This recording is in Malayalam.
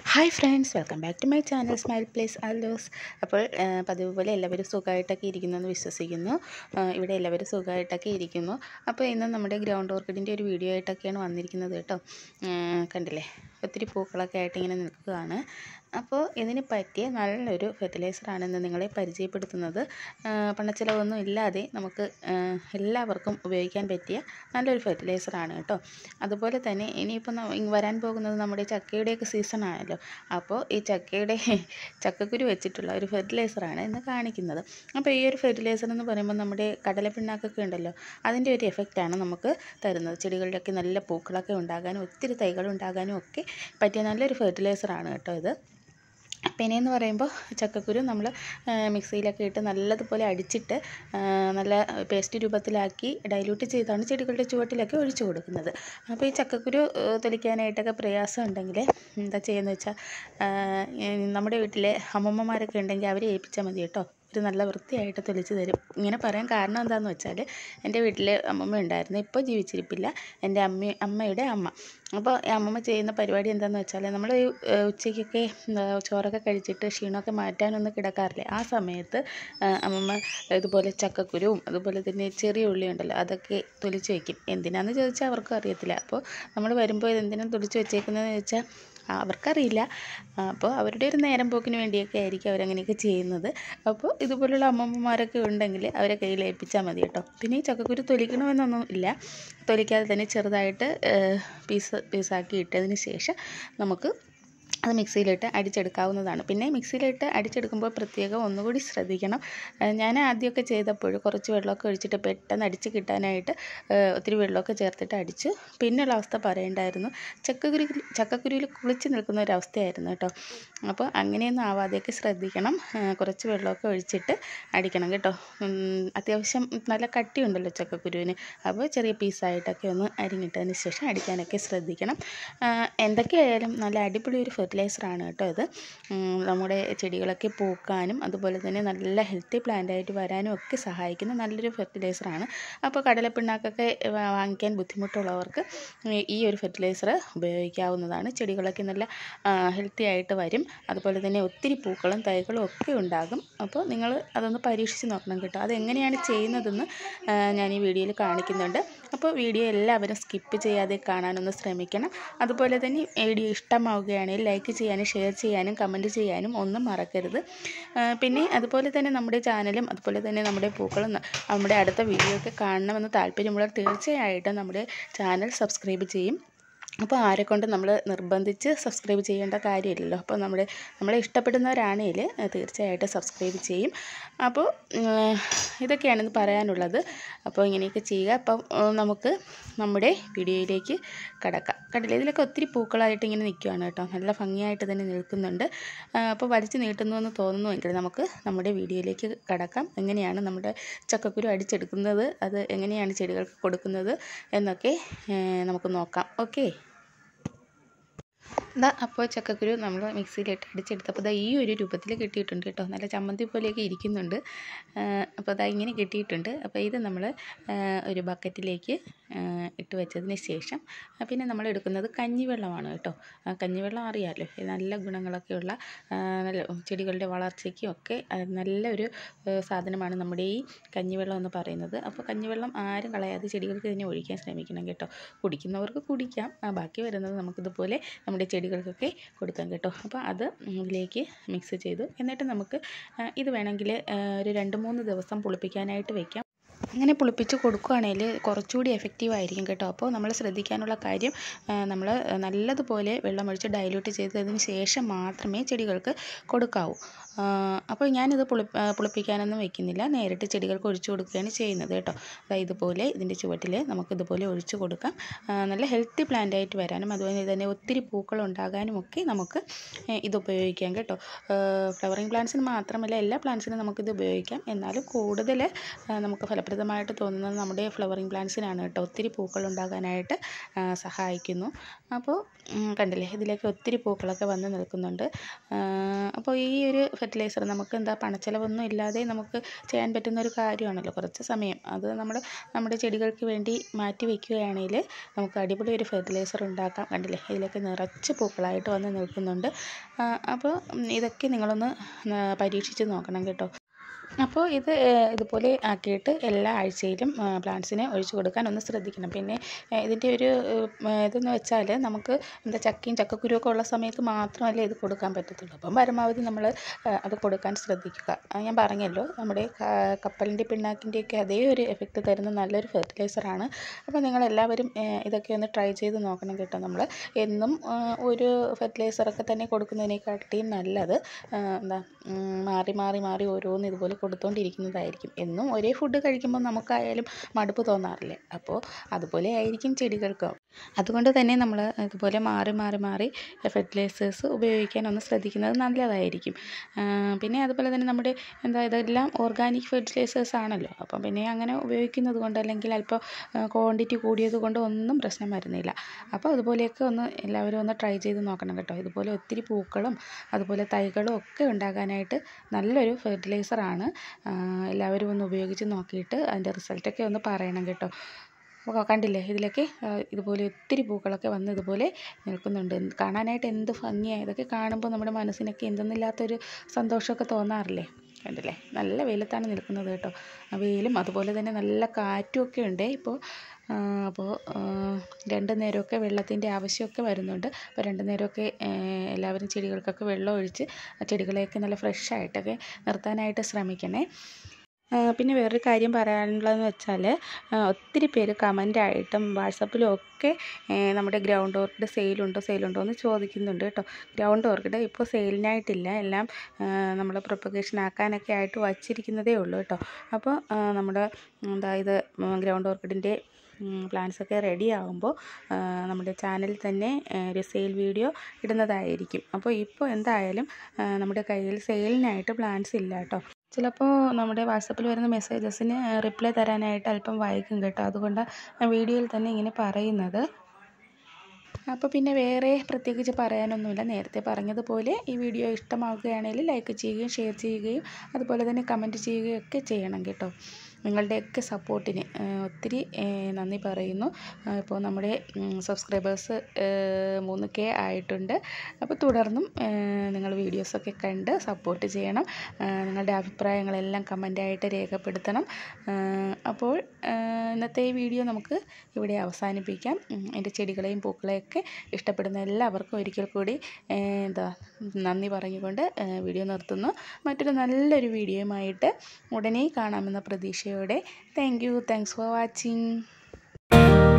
hi friends welcome back to my channel smile place അല്ലോസ് അപ്പോൾ ആ, പതിവ് പോലെ എല്ലാവരും സുഖമായിട്ടൊക്കെ ഇരിക്കുന്നു എന്ന് വിശ്വസിക്കുന്നു ആ, ഇവിടെ എല്ലാവരും സുഖമായിട്ടൊക്കെ ഇരിക്കുന്നു അപ്പോൾ ഇന്ന് നമ്മുടെ ഗ്രൗണ്ട് ഓർക്കിഡിൻ്റെ ഒരു വീഡിയോ ആയിട്ടൊക്കെയാണ് വന്നിരിക്കുന്നത് കേട്ടോ ആ, കണ്ടില്ലേ ഒത്തിരി പൂക്കളൊക്കെ ആയിട്ട് ഇങ്ങനെ നിൽക്കുകയാണ് അപ്പോൾ ഇതിന് പറ്റിയ നല്ലൊരു ഫെർട്ടിലൈസറാണ് ഇന്ന് നിങ്ങളെ പരിചയപ്പെടുത്തുന്നത് ആ, പണച്ചിലവൊന്നും ഇല്ലാതെ നമുക്ക് ആ, എല്ലാവർക്കും ഉപയോഗിക്കാൻ പറ്റിയ നല്ലൊരു ഫെർട്ടിലൈസറാണ് കേട്ടോ അതുപോലെ തന്നെ ഇനിയിപ്പോൾ ന- ഇങ് വരാൻ പോകുന്നത് നമ്മുടെ ചക്കയുടെയൊക്കെ സീസൺ ആണല്ലോ അപ്പോൾ ഈ ചക്കയുടെ ചക്കക്കുരു വെച്ചിട്ടുള്ള ഒരു ഫെർട്ടിലൈസറാണ് ഇന്ന് കാണിക്കുന്നത് അപ്പോൾ ഈ ഒരു ഫെർട്ടിലൈസർ എന്ന് പറയുമ്പോൾ നമ്മുടെ കടലപ്പിണ്ണാക്കൊക്കെ ഉണ്ടല്ലോ അതിൻ്റെ ഒരു എഫക്റ്റാണ് നമുക്ക് തരുന്നത് ചെടികളിലൊക്കെ നല്ല പൂക്കളൊക്കെ ഉണ്ടാകാനും ഒത്തിരി തൈകൾ ഉണ്ടാകാനും ഒക്കെ പറ്റിയ നല്ലൊരു ഫെർട്ടിലൈസറാണ് കേട്ടോ ഇത് പിന്നെ എന്ന് പറയുമ്പോൾ ചക്കക്കുരു നമ്മൾ മിക്സിയിലൊക്കെ ഇട്ട് നല്ലതുപോലെ അടിച്ചിട്ട് ആ, നല്ല പേസ്റ്റ് രൂപത്തിലാക്കി ഡൈല്യൂട്ട് ചെയ്താണ് ചെടികളുടെ ചുവട്ടിലൊക്കെ ഒഴിച്ചു കൊടുക്കുന്നത് അപ്പോൾ ഈ ചക്കക്കുരു ആ, തൊലിക്കാനായിട്ടൊക്കെ പ്രയാസം ഉണ്ടെങ്കിൽ എന്താ ചെയ്യുന്നത് വെച്ചാൽ ആ, ഈ നമ്മുടെ വീട്ടിലെ അമ്മമ്മമാരൊക്കെ ഉണ്ടെങ്കിൽ അവരെ ഏൽപ്പിച്ചാൽ മതി കേട്ടോ ഒരു നല്ല വൃത്തിയായിട്ട് തൊലിച്ച് തരും ഇങ്ങനെ പറയാൻ കാരണം എന്താണെന്ന് വെച്ചാൽ എൻ്റെ വീട്ടിൽ അമ്മമ്മ ഉണ്ടായിരുന്നു ഇപ്പോൾ ജീവിച്ചിരിപ്പില്ല എൻ്റെ അമ്മ അമ്മയുടെ അമ്മ അപ്പോൾ ഈ അമ്മമ്മ ചെയ്യുന്ന പരിപാടി എന്താണെന്ന് വെച്ചാൽ നമ്മൾ ഈ ഏഹ്, ഉച്ചയ്ക്കൊക്കെ എന്താ ചോറൊക്കെ കഴിച്ചിട്ട് ക്ഷീണമൊക്കെ മാറ്റാനൊന്ന് കിടക്കാറില്ലേ ആ സമയത്ത് ആ, അമ്മമ്മ ഇതുപോലെ ചക്കക്കുരുവും അതുപോലെ തന്നെ ചെറിയ ഉള്ളി ഉണ്ടല്ലോ അതൊക്കെ തൊലിച്ച് വയ്ക്കും എന്തിനാന്ന് ചോദിച്ചാൽ അവർക്കും അറിയത്തില്ല അപ്പോൾ നമ്മൾ വരുമ്പോൾ ഇതെന്തിനാണ് തൊലിച്ച് വെച്ചേക്കുന്നതെന്ന് ചോദിച്ചാൽ ആ, അവർക്കറിയില്ല ആ, അപ്പോൾ അവരുടെ ഒരു നേരം പോക്കിന് വേണ്ടിയൊക്കെ ആയിരിക്കും അവരങ്ങനെയൊക്കെ ചെയ്യുന്നത് അപ്പോൾ ഇതുപോലുള്ള അമ്മമ്മമാരൊക്കെ ഉണ്ടെങ്കിൽ അവരെ കയ്യിൽ ഏൽപ്പിച്ചാൽ മതി കേട്ടോ പിന്നെ ഈ ചക്കക്കുരു തൊലിക്കണമെന്നൊന്നും ഇല്ല തൊലിക്കാതെ തന്നെ ചെറുതായിട്ട് പീസ് പീസാക്കി ഇട്ടതിന് ശേഷം നമുക്ക് അത് മിക്സിയിലിട്ട് അടിച്ചെടുക്കാവുന്നതാണ് പിന്നെ മിക്സിയിലിട്ട് അടിച്ചെടുക്കുമ്പോൾ പ്രത്യേകം ഒന്നുകൂടി ശ്രദ്ധിക്കണം ഏഹ് ഞാൻ ആദ്യമൊക്കെ ചെയ്തപ്പോൾ കുറച്ച് വെള്ളമൊക്കെ ഒഴിച്ചിട്ട് പെട്ടെന്ന് അടിച്ച് കിട്ടാനായിട്ട് ഏഹ് ഒത്തിരി വെള്ളമൊക്കെ ചേർത്തിട്ട് അടിച്ചു പിന്നെയുള്ള അവസ്ഥ പറയണ്ടായിരുന്നു ചക്കക്കുരു ചക്കക്കുരുവിൽ കുളിച്ച് നിൽക്കുന്ന ഒരു അവസ്ഥയായിരുന്നു കേട്ടോ അപ്പോൾ അങ്ങനെയൊന്നും ആവാതെയൊക്കെ ശ്രദ്ധിക്കണം ഏഹ് കുറച്ച് വെള്ളമൊക്കെ ഒഴിച്ചിട്ട് അടിക്കണം കേട്ടോ ഉം, അത്യാവശ്യം നല്ല കട്ടിയുണ്ടല്ലോ ചക്കക്കുരുവിന് അപ്പോൾ ചെറിയ പീസായിട്ടൊക്കെ ഒന്ന് അരിഞ്ഞിട്ടതിന് ശേഷം അടിക്കാനൊക്കെ ശ്രദ്ധിക്കണം ആഹ് എന്തൊക്കെയായാലും നല്ല അടിപൊളി ഒരു ഫെർട്ടിലൈസറാണ് കേട്ടോ ഇത് ഉം, നമ്മുടെ ചെടികളൊക്കെ പൂക്കാനും അതുപോലെ തന്നെ നല്ല ഹെൽത്തി പ്ലാന്റായിട്ട് വരാനും ഒക്കെ സഹായിക്കുന്ന നല്ലൊരു ഫെർട്ടിലൈസറാണ് അപ്പോൾ കടലപ്പിണ്ണാക്കൊക്കെ വാ- വാങ്ങിക്കാൻ ബുദ്ധിമുട്ടുള്ളവർക്ക് ഈ- ഈ ഒരു ഫെർട്ടിലൈസർ ഉപയോഗിക്കാവുന്നതാണ് ചെടികളൊക്കെ നല്ല ഹെൽത്തി ആയിട്ട് വരും അതുപോലെ തന്നെ ഒത്തിരി പൂക്കളും തൈകളും ഒക്കെ ഉണ്ടാകും അപ്പോൾ നിങ്ങൾ അതൊന്ന് പരീക്ഷിച്ച് നോക്കണം കേട്ടോ അതെങ്ങനെയാണ് ചെയ്യുന്നതെന്ന് ആ, ഞാൻ ഈ വീഡിയോയിൽ കാണിക്കുന്നുണ്ട് അപ്പോൾ വീഡിയോ എല്ലാവരും സ്കിപ്പ് ചെയ്യാതെ കാണാനൊന്ന് ശ്രമിക്കണം അതുപോലെ തന്നെ വീഡിയോ ഇഷ്ടമാവുകയാണെങ്കിൽ ലൈക്ക് ചെയ്യാനും ഷെയർ ചെയ്യാനും കമൻറ്റ് ചെയ്യാനും ഒന്നും മറക്കരുത് ആ, പിന്നെ അതുപോലെ തന്നെ നമ്മുടെ ചാനലും അതുപോലെ തന്നെ നമ്മുടെ പൂക്കളും ന- നമ്മുടെ അടുത്ത വീഡിയോ ഒക്കെ കാണണമെന്ന് താല്പര്യമുള്ളവർ തീർച്ചയായിട്ടും നമ്മുടെ ചാനൽ സബ്സ്ക്രൈബ് ചെയ്യും അപ്പോൾ ആരെ കൊണ്ട് നമ്മൾ നിർബന്ധിച്ച് സബ്സ്ക്രൈബ് ചെയ്യേണ്ട കാര്യമില്ലല്ലോ അപ്പോൾ നമ്മുടെ നമ്മളെ ഇഷ്ടപ്പെടുന്നവരാണെങ്കിൽ തീർച്ചയായിട്ടും സബ്സ്ക്രൈബ് ചെയ്യും അപ്പോൾ ഉം, ഇതൊക്കെയാണ് ഇന്ന് പറയാനുള്ളത് അപ്പോൾ ഇങ്ങനെയൊക്കെ ചെയ്യുക അപ്പം ഉം, നമുക്ക് നമ്മുടെ വീഡിയോയിലേക്ക് കടക്കാം കണ്ടില്ലേ ഇതിലൊക്കെ ഒത്തിരി പൂക്കളായിട്ട് ഇങ്ങനെ നിൽക്കുകയാണ് കേട്ടോ നല്ല ഭംഗിയായിട്ട് തന്നെ നിൽക്കുന്നുണ്ട് ആ, അപ്പോൾ വലിച്ചു നീട്ടുന്നു എന്ന് തോന്നുന്നുവെങ്കിൽ നമുക്ക് നമ്മുടെ വീഡിയോയിലേക്ക് കടക്കാം എങ്ങനെയാണ് നമ്മുടെ ചക്കക്കുരു അടിച്ചെടുക്കുന്നത് അത് എങ്ങനെയാണ് ചെടികൾക്ക് കൊടുക്കുന്നത് എന്നൊക്കെ ഏ, നമുക്ക് നോക്കാം ഓക്കെ ദാ അപ്പോൾ ചക്കക്കുരു നമ്മൾ മിക്സിയിലിട്ട് അടിച്ചെടുത്തപ്പോൾ ദാ ഈ ഒരു രൂപത്തിൽ കിട്ടിയിട്ടുണ്ട് കേട്ടോ നല്ല ചമ്മന്തി പോലെയൊക്കെ ഇരിക്കുന്നുണ്ട് ആ, അപ്പോൾ ദാ ഇങ്ങനെ കിട്ടിയിട്ടുണ്ട് അപ്പോൾ ഇത് നമ്മൾ ഒരു ബക്കറ്റിലേക്ക് ആ, ഇട്ട് വെച്ചതിന് ശേഷം ആ, പിന്നെ നമ്മൾ എടുക്കുന്നത് കഞ്ഞിവെള്ളമാണ് കേട്ടോ ആ, കഞ്ഞിവെള്ളം അറിയാമല്ലോ ഇത് നല്ല ഗുണങ്ങളൊക്കെയുള്ള ആ, നല്ല ചെടികളുടെ വളർച്ചയ്ക്കും ഒക്കെ ആ, നല്ലൊരു ആ, സാധനമാണ് നമ്മുടെ ഈ കഞ്ഞിവെള്ളം എന്ന് പറയുന്നത് അപ്പോൾ കഞ്ഞിവെള്ളം ആരും കളയാതെ ചെടികൾക്ക് തന്നെ ഒഴിക്കാൻ ശ്രമിക്കണം കേട്ടോ കുടിക്കുന്നവർക്ക് കുടിക്കാം ആ, ബാക്കി വരുന്നത് നമുക്കിതുപോലെ നമ്മുടെ ചെടികൾക്കൊക്കെ കൊടുക്കാം കേട്ടോ അപ്പോൾ അത് ഇതിലേക്ക് മിക്സ് ചെയ്തു എന്നിട്ട് നമുക്ക് ആ, ഇത് വേണമെങ്കിൽ ആ, ഒരു രണ്ട് മൂന്ന് ദിവസം പുളിപ്പിക്കാനായിട്ട് വെക്കാം അങ്ങനെ പുളിപ്പിച്ച് കൊടുക്കുകയാണെങ്കിൽ കുറച്ചുകൂടി എഫക്റ്റീവ് ആയിരിക്കും കേട്ടോ അപ്പോൾ നമ്മൾ ശ്രദ്ധിക്കാനുള്ള കാര്യം നമ്മൾ നല്ലതുപോലെ വെള്ളമൊഴിച്ച് ഡൈല്യൂട്ട് ചെയ്തതിന് ശേഷം മാത്രമേ ചെടികൾക്ക് കൊടുക്കാവൂ ആ, അപ്പോൾ ഞാനിത് പുളി ആ, പുളിപ്പിക്കാനൊന്നും വെക്കുന്നില്ല നേരിട്ട് ചെടികൾക്ക് ഒഴിച്ചു കൊടുക്കുകയാണ് ചെയ്യുന്നത് കേട്ടോ അതായത് ഇതുപോലെ ഇതിൻ്റെ ചുവട്ടിൽ നമുക്ക് ഇതുപോലെ ഒഴിച്ചു കൊടുക്കാം ആ, നല്ല ഹെൽത്തി പ്ലാന്റ് ആയിട്ട് വരാനും അതുപോലെ തന്നെ ഒത്തിരി പൂക്കൾ ഉണ്ടാകാനും ഒക്കെ നമുക്ക് ഏ, ഇത് ഉപയോഗിക്കാം കേട്ടോ ഫ്ലവറിങ് പ്ലാന്റ്സിന് മാത്രമല്ല എല്ലാ പ്ലാന്റ്സിനും നമുക്കിത് ഉപയോഗിക്കാം എന്നാലും കൂടുതൽ ആ, നമുക്ക് ഫലപ്രദ ഫലപ്രദമായിട്ട് തോന്നുന്നത് നമ്മുടെ ഫ്ലവറിങ് പ്ലാന്റ്സിനാണ് കേട്ടോ ഒത്തിരി പൂക്കൾ ഉണ്ടാകാനായിട്ട് ആ, സഹായിക്കുന്നു അപ്പോൾ ഉം, കണ്ടില്ലേ ഇതിലേക്ക് ഒത്തിരി പൂക്കളൊക്കെ വന്ന് നിൽക്കുന്നുണ്ട് ആ, അപ്പോൾ ഈ ഒരു ഫെർട്ടിലൈസർ നമുക്ക് എന്താ പണച്ചിലവൊന്നും ഇല്ലാതെ നമുക്ക് ചെയ്യാൻ പറ്റുന്ന ഒരു കാര്യമാണല്ലോ കുറച്ച് സമയം അത് നമ്മൾ നമ്മുടെ ചെടികൾക്ക് വേണ്ടി മാറ്റി വയ്ക്കുകയാണെങ്കിൽ നമുക്ക് അടിപൊളി ഒരു ഫെർട്ടിലൈസർ ഉണ്ടാക്കാം കണ്ടില്ലേ ഇതിലേക്ക് നിറച്ച് പൂക്കളായിട്ട് വന്ന് നിൽക്കുന്നുണ്ട് ആ, അപ്പോൾ ഉം, ഇതൊക്കെ നിങ്ങളൊന്ന് ആ, പരീക്ഷിച്ച് നോക്കണം കേട്ടോ അപ്പോൾ ഇത് ഏഹ്, ഇതുപോലെ ആക്കിയിട്ട് എല്ലാ ആഴ്ചയിലും പ്ലാന്റ്സിനെ ഒഴിച്ചു കൊടുക്കാൻ ഒന്ന് ശ്രദ്ധിക്കണം പിന്നെ ഏഹ്, ഇതിൻ്റെ ഒരു ഏഹ്, ഇതെന്ന് വെച്ചാൽ നമുക്ക് എന്താ ചക്കയും ചക്കക്കുരുവൊക്കെ ഉള്ള സമയത്ത് മാത്രമല്ലേ ഇത് കൊടുക്കാൻ പറ്റത്തുള്ളൂ അപ്പം പരമാവധി നമ്മൾ അത് കൊടുക്കാൻ ശ്രദ്ധിക്കുക ആ, ഞാൻ പറഞ്ഞല്ലോ നമ്മുടെ ക- കപ്പലിൻ്റെ പിണ്ണാക്കിൻ്റെയൊക്കെ അതേ ഒരു എഫക്റ്റ് തരുന്ന നല്ലൊരു ഫെർട്ടിലൈസറാണ് അപ്പോൾ നിങ്ങളെല്ലാവരും ഏഹ്, ഇതൊക്കെ ഒന്ന് ട്രൈ ചെയ്ത് നോക്കണം കേട്ടോ നമ്മൾ എന്നും ആ, ഒരു ഫെർട്ടിലൈസറൊക്കെ തന്നെ കൊടുക്കുന്നതിനെക്കാട്ടിയും നല്ലത് ആ, എന്താ ഉം, മാറി മാറി മാറി ഓരോന്ന് ഇതുപോലെ കൊടുത്തുകൊണ്ടിരിക്കുന്നതായിരിക്കും എന്നും ഒരേ ഫുഡ് കഴിക്കുമ്പോൾ നമുക്കായാലും മടുപ്പ് തോന്നാറില്ലേ അപ്പോൾ അതുപോലെ ആയിരിക്കും ചെടികൾക്ക് അതുകൊണ്ട് തന്നെ നമ്മൾ ഇതുപോലെ മാറി മാറി മാറി ഫെർട്ടിലൈസേഴ്സ് ഉപയോഗിക്കാൻ ഒന്ന് ശ്രദ്ധിക്കുന്നത് നല്ലതായിരിക്കും ആ, പിന്നെ അതുപോലെ തന്നെ നമ്മുടെ എന്താ ഇതെല്ലാം ഓർഗാനിക് ഫെർട്ടിലൈസേഴ്സ് ആണല്ലോ അപ്പം പിന്നെ അങ്ങനെ ഉപയോഗിക്കുന്നത് കൊണ്ട് അല്ലെങ്കിൽ അല്പം ക്വാണ്ടിറ്റി കൂടിയത് കൊണ്ട് ഒന്നും പ്രശ്നം വരുന്നില്ല അപ്പോൾ അതുപോലെയൊക്കെ ഒന്ന് എല്ലാവരും ഒന്ന് ട്രൈ ചെയ്ത് നോക്കണം കേട്ടോ ഇതുപോലെ ഒത്തിരി പൂക്കളും അതുപോലെ തൈകളും ഒക്കെ ഉണ്ടാകാനായിട്ട് നല്ലൊരു ഫെർട്ടിലൈസറാണ് എല്ലാവരും ഒന്ന് ഉപയോഗിച്ച് നോക്കിയിട്ട് അതിൻ്റെ റിസൾട്ടൊക്കെ ഒന്ന് പറയണം കേട്ടോ അപ്പോൾ കണ്ടില്ലേ ഇതിലൊക്കെ ആ, ഇതുപോലെ ഒത്തിരി പൂക്കളൊക്കെ വന്ന് ഇതുപോലെ നിൽക്കുന്നുണ്ട് എന്ത് കാണാനായിട്ട് എന്ത് ഭംഗിയാണ് ഇതൊക്കെ കാണുമ്പോൾ നമ്മുടെ മനസ്സിനൊക്കെ എന്തെന്നില്ലാത്തൊരു സന്തോഷമൊക്കെ തോന്നാറില്ലേ കണ്ടില്ലേ നല്ല വെയിലത്താണ് നിൽക്കുന്നത് കേട്ടോ ആ വെയിലും അതുപോലെ തന്നെ നല്ല കാറ്റും ഒക്കെ ഉണ്ട് ഇപ്പോൾ ആ, അപ്പോൾ ആ, രണ്ട് നേരമൊക്കെ വെള്ളത്തിൻ്റെ ആവശ്യമൊക്കെ വരുന്നുണ്ട് അപ്പോൾ രണ്ട് നേരമൊക്കെ ഏ, എല്ലാവരും ചെടികൾക്കൊക്കെ വെള്ളം ഒഴിച്ച് ആ ചെടികളെയൊക്കെ നല്ല ഫ്രഷായിട്ടൊക്കെ നിർത്താനായിട്ട് ശ്രമിക്കണേ ആ, പിന്നെ വേറൊരു കാര്യം പറയാനുള്ളതെന്ന് വെച്ചാൽ ആ, ഒത്തിരി പേര് കമൻ്റായിട്ടും വാട്സപ്പിലും ഒക്കെ ഏ, നമ്മുടെ ഗ്രൗണ്ട് ഓർക്കിഡ് സെയിലുണ്ടോ സെയിലുണ്ടോ എന്ന് ചോദിക്കുന്നുണ്ട് കേട്ടോ ഗ്രൗണ്ട് ഓർക്കിഡ് ഇപ്പോൾ സെയിലിനായിട്ടില്ല എല്ലാം നമ്മൾ പ്രൊപ്പഗേഷൻ ആക്കാനൊക്കെ ആയിട്ട് വച്ചിരിക്കുന്നതേ ഉള്ളൂ കേട്ടോ അപ്പോൾ ആ, നമ്മുടെ എന്താ ഇത് ഗ്രൗണ്ട് ഓർക്കിഡിൻ്റെ പ്ലാൻസ് ഒക്കെ റെഡി ആകുമ്പോൾ നമ്മുടെ ചാനലിൽ തന്നെ ആ, ഒരു സെയിൽ വീഡിയോ ഇടുന്നതായിരിക്കും അപ്പോൾ ഇപ്പോൾ എന്തായാലും ആ, നമ്മുടെ കയ്യിൽ സെയിലിനായിട്ട് പ്ലാൻസ് ഇല്ല കേട്ടോ ചിലപ്പോൾ നമ്മുടെ വാട്സപ്പിൽ വരുന്ന മെസ്സേജസിന് റിപ്ലൈ തരാനായിട്ട് അല്പം വൈകും കേട്ടോ അതുകൊണ്ടാണ് വീഡിയോയിൽ തന്നെ ഇങ്ങനെ പറയുന്നത് അപ്പോൾ പിന്നെ വേറെ പ്രത്യേകിച്ച് പറയാനൊന്നുമില്ല നേരത്തെ പറഞ്ഞതുപോലെ ഈ വീഡിയോ ഇഷ്ടമാവുകയാണെങ്കിൽ ലൈക്ക് ചെയ്യുകയും ഷെയർ ചെയ്യുകയും അതുപോലെ തന്നെ കമൻറ്റ് ചെയ്യുകയും ഒക്കെ ചെയ്യണം കേട്ടോ നിങ്ങളുടെയൊക്കെ സപ്പോർട്ടിന് ഒത്തിരി ഏ, നന്ദി പറയുന്നു ആ, ഇപ്പോൾ നമ്മുടെ സബ്സ്ക്രൈബേഴ്സ് മൂന്ന് കെ ആയിട്ടുണ്ട് അപ്പോൾ തുടർന്നും ഏ, നിങ്ങൾ വീഡിയോസൊക്കെ കണ്ട് സപ്പോർട്ട് ചെയ്യണം ആ, നിങ്ങളുടെ അഭിപ്രായങ്ങളെല്ലാം കമൻ്റായിട്ട് രേഖപ്പെടുത്തണം ആ, അപ്പോൾ ആ, ഇന്നത്തെ ഈ വീഡിയോ നമുക്ക് ഇവിടെ അവസാനിപ്പിക്കാം ഉം, എൻ്റെ ചെടികളെയും പൂക്കളെയൊക്കെ ഇഷ്ടപ്പെടുന്ന എല്ലാവർക്കും ഒരിക്കൽ കൂടി ഏ, എന്താ നന്ദി പറഞ്ഞുകൊണ്ട് ഏ, വീഡിയോ നിർത്തുന്നു മറ്റൊരു നല്ലൊരു വീഡിയോയുമായിട്ട് ഉടനെ കാണാമെന്ന പ്രതീക്ഷയോടെ thank you thanks for watching